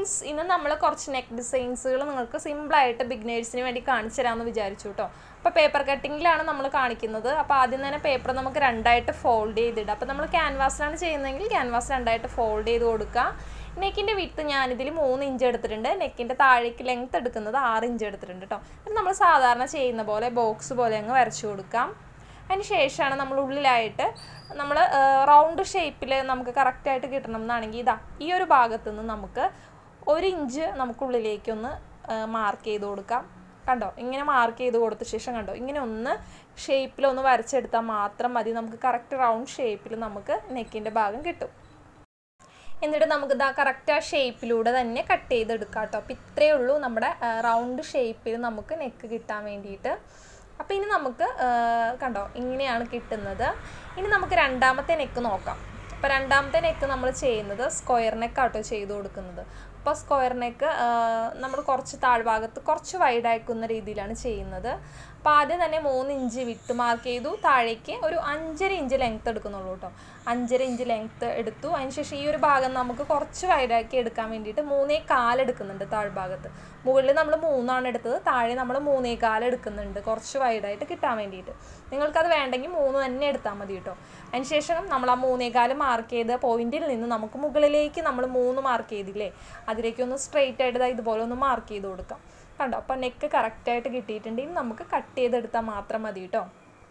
friends ഇന്ന് നമ്മൾ കുറച്ച് നെക്ക് ഡിസൈൻസുകൾ നിങ്ങൾക്ക് സിമ്പിളായിട്ട് ബിഗ്നേഴ്സിന് വേണ്ടി കാണിച്ചു തരാമെന്ന് വിചാരിച്ചു കേട്ടോ അപ്പോൾ പേപ്പർ കട്ടിങ്ങിലാണ് നമ്മൾ കാണിക്കുന്നത് അപ്പോൾ ആദ്യം തന്നെ പേപ്പർ നമുക്ക് രണ്ടായിട്ട് ഫോൾഡ് ചെയ്തിടാം അപ്പോൾ നമ്മൾ ക്യാൻവാസിലാണ് ചെയ്യുന്നതെങ്കിൽ ക്യാൻവാസ് രണ്ടായിട്ട് ഫോൾഡ് ചെയ്ത് കൊടുക്കുക നെക്കിൻ്റെ വിത്ത് ഞാനിതിൽ മൂന്ന് ഇഞ്ച് എടുത്തിട്ടുണ്ട് നെക്കിൻ്റെ താഴേക്ക് ലെങ്ത് എടുക്കുന്നത് ആറ് ഇഞ്ച് എടുത്തിട്ടുണ്ട് കേട്ടോ ഇത് നമ്മൾ സാധാരണ ചെയ്യുന്ന പോലെ ബോക്സ് പോലെ അങ്ങ് വരച്ചു കൊടുക്കാം അതിന് ശേഷമാണ് നമ്മൾ ഉള്ളിലായിട്ട് നമ്മൾ റൗണ്ട് ഷേപ്പിൽ നമുക്ക് കറക്റ്റായിട്ട് കിട്ടണം എന്നാണെങ്കിൽ ഇതാ ഈ ഒരു ഭാഗത്തു നിന്ന് നമുക്ക് ഒരു ഇഞ്ച് നമുക്കുള്ളിലേക്കൊന്ന് മാർക്ക് ചെയ്ത് കൊടുക്കാം കണ്ടോ ഇങ്ങനെ മാർക്ക് ചെയ്ത് കൊടുത്ത ശേഷം കണ്ടോ ഇങ്ങനെ ഒന്ന് ഷേപ്പിലൊന്ന് വരച്ചെടുത്താൽ മാത്രം മതി നമുക്ക് കറക്റ്റ് റൗണ്ട് ഷേപ്പിൽ നമുക്ക് നെക്കിൻ്റെ ഭാഗം കിട്ടും എന്നിട്ട് നമുക്ക് ഇതാ കറക്റ്റ് ആ ഷേപ്പിലൂടെ തന്നെ കട്ട് ചെയ്തെടുക്കാം കേട്ടോ അപ്പോൾ ഇത്രയേ ഉള്ളൂ നമ്മുടെ റൗണ്ട് ഷേപ്പിൽ നമുക്ക് നെക്ക് കിട്ടാൻ വേണ്ടിയിട്ട് അപ്പോൾ ഇനി നമുക്ക് കണ്ടോ ഇങ്ങനെയാണ് കിട്ടുന്നത് ഇനി നമുക്ക് രണ്ടാമത്തെ നെക്ക് നോക്കാം അപ്പോൾ രണ്ടാമത്തെ നെക്ക് നമ്മൾ ചെയ്യുന്നത് സ്ക്വയർ നെക്കാട്ടോ ചെയ്ത് കൊടുക്കുന്നത് അപ്പോൾ സ്ക്വയർ നെക്ക് നമ്മൾ കുറച്ച് താഴ്ഭാഗത്ത് കുറച്ച് വൈഡാക്കുന്ന രീതിയിലാണ് ചെയ്യുന്നത് അപ്പോൾ ആദ്യം തന്നെ മൂന്ന് ഇഞ്ച് വിട്ട് മാർക്ക് ചെയ്തു താഴേക്ക് ഒരു അഞ്ചര ഇഞ്ച് ലെങ്ത്ത് എടുക്കുന്നുള്ളൂ കേട്ടോ അഞ്ചര ഇഞ്ച് ലെങ്ത്ത് എടുത്തു അതിനുശേഷം ഈ ഒരു ഭാഗം നമുക്ക് കുറച്ച് വൈഡാക്കി എടുക്കാൻ വേണ്ടിയിട്ട് മൂന്നേ കാലെടുക്കുന്നുണ്ട് താഴ്ഭാഗത്ത് മുകളിൽ നമ്മൾ മൂന്നാണ് എടുത്തത് താഴെ നമ്മൾ മൂന്നേ കാലെടുക്കുന്നുണ്ട് കുറച്ച് വൈഡായിട്ട് കിട്ടാൻ വേണ്ടിയിട്ട് നിങ്ങൾക്കത് വേണ്ടെങ്കിൽ മൂന്ന് തന്നെ എടുത്താൽ മതി കേട്ടോ അതിനുശേഷം നമ്മൾ ആ മൂന്നേകാല് മാർക്ക് ചെയ്ത പോയിന്റിൽ നിന്ന് നമുക്ക് മുകളിലേക്ക് നമ്മൾ മൂന്ന് മാർക്ക് ചെയ്തില്ലേ അതിലേക്ക് ഒന്ന് സ്ട്രെയിറ്റ് ആയിട്ട് ഇതുപോലെ ഒന്ന് മാർക്ക് ചെയ്ത് കൊടുക്കാം കണ്ടോ അപ്പോൾ നെക്ക് കറക്റ്റായിട്ട് കിട്ടിയിട്ടുണ്ടെങ്കിൽ നമുക്ക് കട്ട് ചെയ്തെടുത്താൽ മാത്രം മതി കേട്ടോ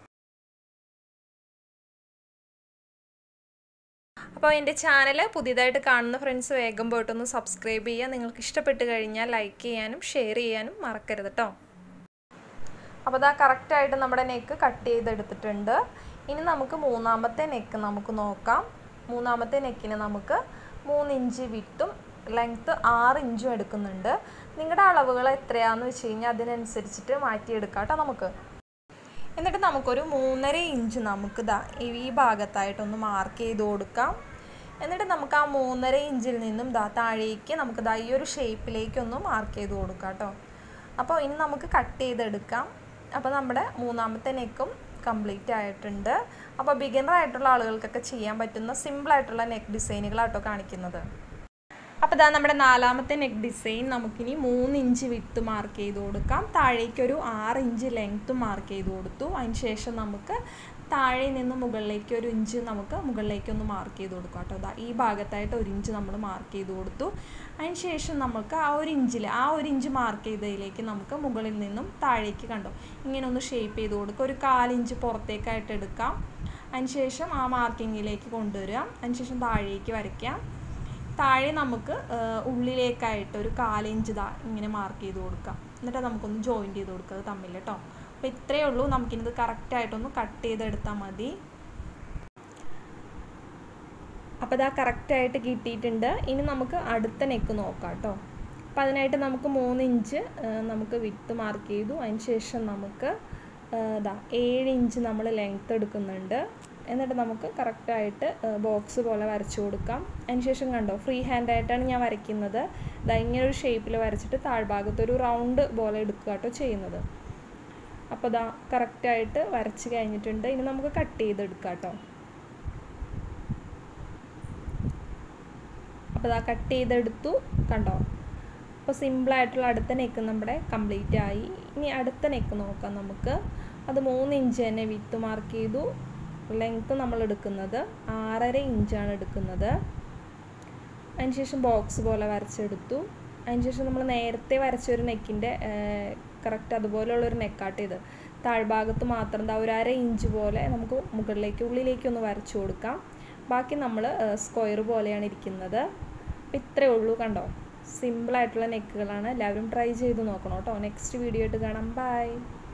അപ്പോൾ എൻ്റെ ചാനൽ പുതിയതായിട്ട് കാണുന്ന ഫ്രണ്ട്സ് വേഗം പോയിട്ടൊന്ന് സബ്സ്ക്രൈബ് ചെയ്യുക നിങ്ങൾക്ക് ഇഷ്ടപ്പെട്ട് കഴിഞ്ഞാൽ ലൈക്ക് ചെയ്യാനും ഷെയർ ചെയ്യാനും മറക്കരുത് കേട്ടോ അപ്പോൾ അതാ കറക്റ്റായിട്ട് നമ്മുടെ നെക്ക് കട്ട് ചെയ്തെടുത്തിട്ടുണ്ട് ഇനി നമുക്ക് മൂന്നാമത്തെ നെക്ക് നമുക്ക് നോക്കാം മൂന്നാമത്തെ നെക്കിന് നമുക്ക് മൂന്ന് ഇഞ്ച് വിട്ടും ലെങ്ത്ത് ആറ് ഇഞ്ചും എടുക്കുന്നുണ്ട് നിങ്ങളുടെ അളവുകൾ എത്രയാണെന്ന് വെച്ച് കഴിഞ്ഞാൽ അതിനനുസരിച്ചിട്ട് മാറ്റിയെടുക്കാം കേട്ടോ നമുക്ക് എന്നിട്ട് നമുക്കൊരു മൂന്നര ഇഞ്ച് നമുക്ക് ദാ ഈ ഭാഗത്തായിട്ടൊന്ന് മാർക്ക് ചെയ്ത് കൊടുക്കാം എന്നിട്ട് നമുക്ക് ആ മൂന്നര ഇഞ്ചിൽ നിന്നും ദാ താഴേക്ക് നമുക്ക് ദാ ഈ ഒരു ഷേപ്പിലേക്കൊന്ന് മാർക്ക് ചെയ്ത് കൊടുക്കാം കേട്ടോ അപ്പോൾ ഇനി നമുക്ക് കട്ട് ചെയ്തെടുക്കാം അപ്പോൾ നമ്മുടെ മൂന്നാമത്തെ നെക്കും കംപ്ലീറ്റ് ആയിട്ടുണ്ട് അപ്പോൾ ബിഗിനർ ആയിട്ടുള്ള ആളുകൾക്കൊക്കെ ചെയ്യാൻ പറ്റുന്ന സിമ്പിളായിട്ടുള്ള നെക്ക് ഡിസൈനുകളാട്ടോ കാണിക്കുന്നത് അപ്പോൾ ഇതാ നമ്മുടെ നാലാമത്തെ നെക്ക് ഡിസൈൻ നമുക്കിനി മൂന്ന് ഇഞ്ച് വിട്ട് മാർക്ക് ചെയ്ത് കൊടുക്കാം താഴേക്ക് ഒരു ആറ് ഇഞ്ച് ലെങ്ത്ത് മാർക്ക് ചെയ്ത് കൊടുത്തു അതിന് ശേഷം നമുക്ക് താഴെ നിന്ന് മുകളിലേക്ക് ഒരു ഇഞ്ച് നമുക്ക് മുകളിലേക്ക് ഒന്ന് മാർക്ക് ചെയ്ത് കൊടുക്കാം കേട്ടോ അതാ ഈ ഭാഗത്തായിട്ട് ഒരു ഇഞ്ച് നമ്മൾ മാർക്ക് ചെയ്ത് കൊടുത്തു അതിന് ശേഷം നമുക്ക് ആ ഒരു ഇഞ്ചിൽ ആ ഒരു ഇഞ്ച് മാർക്ക് ചെയ്തതിലേക്ക് നമുക്ക് മുകളിൽ നിന്നും താഴേക്ക് കണ്ടോ ഇങ്ങനെ ഒന്ന് ഷേപ്പ് ചെയ്ത് കൊടുക്കുക ഒരു കാലിഞ്ച് പുറത്തേക്കായിട്ട് എടുക്കാം അതിന് ശേഷം ആ മാർക്കിങ്ങിലേക്ക് കൊണ്ടുവരാം അതിന് ശേഷം താഴേക്ക് വരയ്ക്കാം താഴെ നമുക്ക് ഉള്ളിലേക്കായിട്ട് ഒരു കാലിഞ്ച് ഇതാ ഇങ്ങനെ മാർക്ക് ചെയ്ത് കൊടുക്കാം എന്നിട്ട് നമുക്കൊന്ന് ജോയിൻറ്റ് ചെയ്ത് കൊടുക്കുക തമ്മിൽ കേട്ടോ അപ്പോൾ ഇത്രയേ ഉള്ളൂ നമുക്കിത് കറക്റ്റായിട്ടൊന്ന് കട്ട് ചെയ്തെടുത്താൽ മതി അപ്പോൾ ഇതാ കറക്റ്റായിട്ട് കിട്ടിയിട്ടുണ്ട് ഇനി നമുക്ക് അടുത്ത നെക്ക് നോക്കാം കേട്ടോ അപ്പോൾ അതിനായിട്ട് നമുക്ക് മൂന്ന് ഇഞ്ച് നമുക്ക് വിത്ത് മാർക്ക് ചെയ്തു അതിന് ശേഷം നമുക്ക് ഇതാ ഏഴ് ഇഞ്ച് നമ്മൾ ലെങ്ത്ത് എടുക്കുന്നുണ്ട് എന്നിട്ട് നമുക്ക് കറക്റ്റായിട്ട് ബോക്സ് പോലെ വരച്ചു കൊടുക്കാം അതിനുശേഷം കണ്ടോ ഫ്രീ ഹാൻഡ് ആയിട്ടാണ് ഞാൻ വരയ്ക്കുന്നത് ഇതാ ഇങ്ങനെ ഒരു ഷേപ്പിൽ വരച്ചിട്ട് താഴ്ഭാഗത്ത് ഒരു റൗണ്ട് പോലെ എടുക്കുക കേട്ടോ ചെയ്യുന്നത് അപ്പോൾ ഇതാ കറക്റ്റായിട്ട് വരച്ച് കഴിഞ്ഞിട്ടുണ്ട് ഇനി നമുക്ക് കട്ട് ചെയ്തെടുക്കാം കേട്ടോ അപ്പോൾ ഇതാ കട്ട് ചെയ്തെടുത്തു കണ്ടോ അപ്പോൾ സിമ്പിളായിട്ടുള്ള അടുത്ത നെക്ക് നമ്മുടെ കംപ്ലീറ്റ് ആയി ഇനി അടുത്ത നെക്ക് നോക്കാം നമുക്ക് അത് മൂന്ന് ഇഞ്ച് തന്നെ വിത്ത് മാർക്ക് ചെയ്തു ലെങ്ത്ത് നമ്മൾ എടുക്കുന്നത് ആറര ഇഞ്ചാണ് എടുക്കുന്നത് അതിനുശേഷം ബോക്സ് പോലെ വരച്ചെടുത്തു അതിനുശേഷം നമ്മൾ നേരത്തെ വരച്ച ഒരു നെക്കിൻ്റെ കറക്റ്റ് അതുപോലെയുള്ളൊരു നെക്കാട്ട് ഇത് താഴ്ഭാഗത്ത് മാത്രം എന്താ ഒരു അര ഇഞ്ച് പോലെ നമുക്ക് മുകളിലേക്ക് ഉള്ളിലേക്ക് ഒന്ന് വരച്ചു കൊടുക്കാം ബാക്കി നമ്മൾ സ്ക്വയർ പോലെയാണ് ഇരിക്കുന്നത് അപ്പോൾ ഇത്രയേ ഉള്ളൂ കണ്ടോ സിമ്പിളായിട്ടുള്ള നെക്കുകളാണ് എല്ലാവരും ട്രൈ ചെയ്ത് നോക്കണം കേട്ടോ നെക്സ്റ്റ് വീഡിയോ ആയിട്ട് കാണാം ബൈ